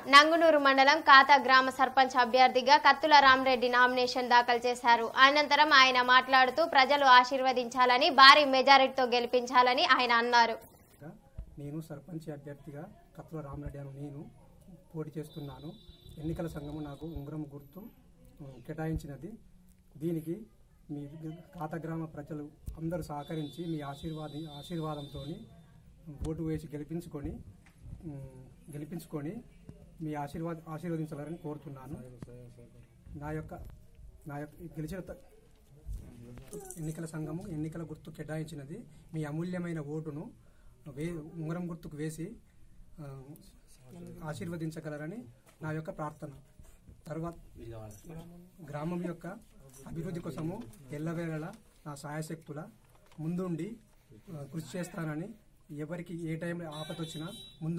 నంగునూరు మండలం కాతా గ్రామ సర్పంచ్ అభ్యర్థిగా కత్తుల రామరెడ్డి నామినేషన్ దాఖలు చేశారు అనంతరం ఆయన మాట్లాడుతూ ప్రజలు ఆశీర్వదించాలని భారీ మెజారిటీతో గెలిపించాలని ఆయన అన్నారు గా నేను సర్పంచ్ అభ్యర్థిగా కత్తుల రామరెడ్డి అని నేను పోటీ చేస్తున్నాను ఎన్నికల సంఘము నాకు ఉంగరం గుర్తు ఉం, కేటాయించినది దీనికి మీ కాత గ్రామ ప్రజలు అందరూ సహకరించి మీ ఆశీర్వాది ఆశీర్వాదంతో ఓటు వేసి గెలిపించుకొని ఉం, గెలిపించుకొని మీ ఆశీర్వాద ఆశీర్వదించాలని కోరుతున్నాను నా యొక్క నా యొక్క గెలిచిన త- ఎన్నికల సంఘము ఎన్నికల గుర్తు కేటాయించినది మీ అమూల్యమైన ఓటును వే ఉంగరం గుర్తుకు వేసి ఆ, ఆశీర్వదించగలరని నా యొక్క ప్రార్థన తర్వాత గ్రామం యొక్క అభివృద్ధి కోసము ఎల్లవేళలా నా సాయశక్తుల ముందుండి ఆ, కృషి చేస్తానని ఎవరికి ఏ టైంలో ఆపద వచ్చినా ముందు